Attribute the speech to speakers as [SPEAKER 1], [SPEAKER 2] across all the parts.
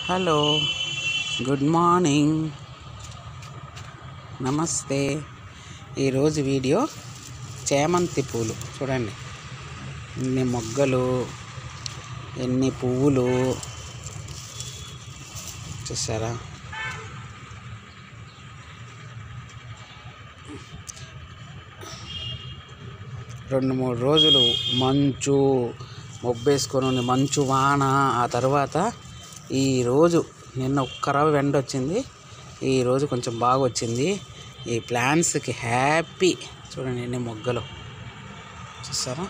[SPEAKER 1] hello good morning నమస్తే ఈరోజు video చేమంతి పూలు చూడండి ఎన్ని మొగ్గలు ఎన్ని పువ్వులు చూసారా రెండు మూడు రోజులు మంచు మొబ్బేసుకొని ఉంది మంచు వాన ఆ తర్వాత ఈరోజు నిన్న ఒక్కరవ ఎండ వచ్చింది ఈరోజు కొంచెం బాగా వచ్చింది ఈ ప్లాంట్స్కి హ్యాపీ చూడండి ఎన్ని మొగ్గలు చూసారా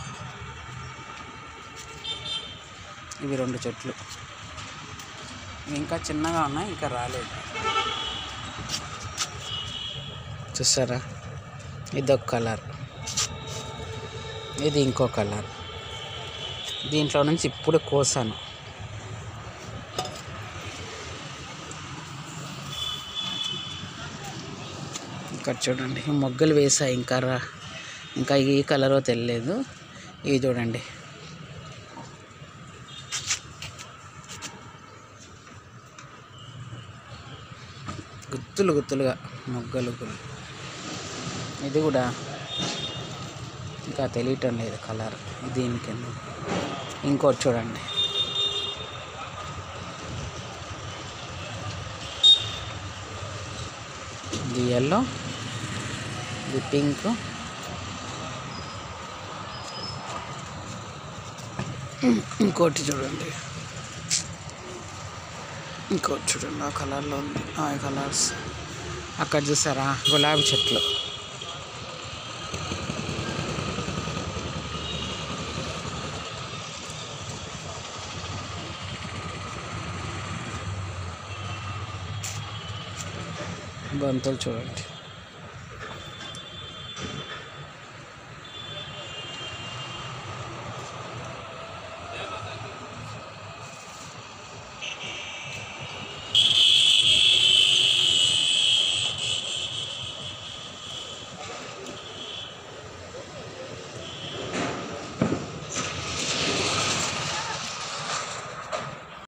[SPEAKER 1] ఇవి రెండు చెట్లు ఇవి ఇంకా చిన్నగా ఉన్నాయి ఇంకా రాలేదు చూసారా ఇదొక కలర్ ఇది ఇంకో కలర్ దీంట్లో నుంచి ఇప్పుడు కోసాను ఇక్కడ చూడండి ఈ మొగ్గలు వేసా ఇంకా రా ఇంకా ఏ కలరో తెలియలేదు ఇవి చూడండి గుత్తులు గుత్తులుగా మొగ్గలు గులు ఇది కూడా ఇంకా తెలియటం లేదు కలర్ దీనికి ఇంకోటి చూడండి ఇది ఎల్లో ఇది పింక్ ఇంకోటి చూడండి ఇంకోటి చూడండి ఆ కలర్లో ఉంది ఆ కలర్స్ అక్కడ చూసారా గులాబీ చెట్లు బంతులు చూడండి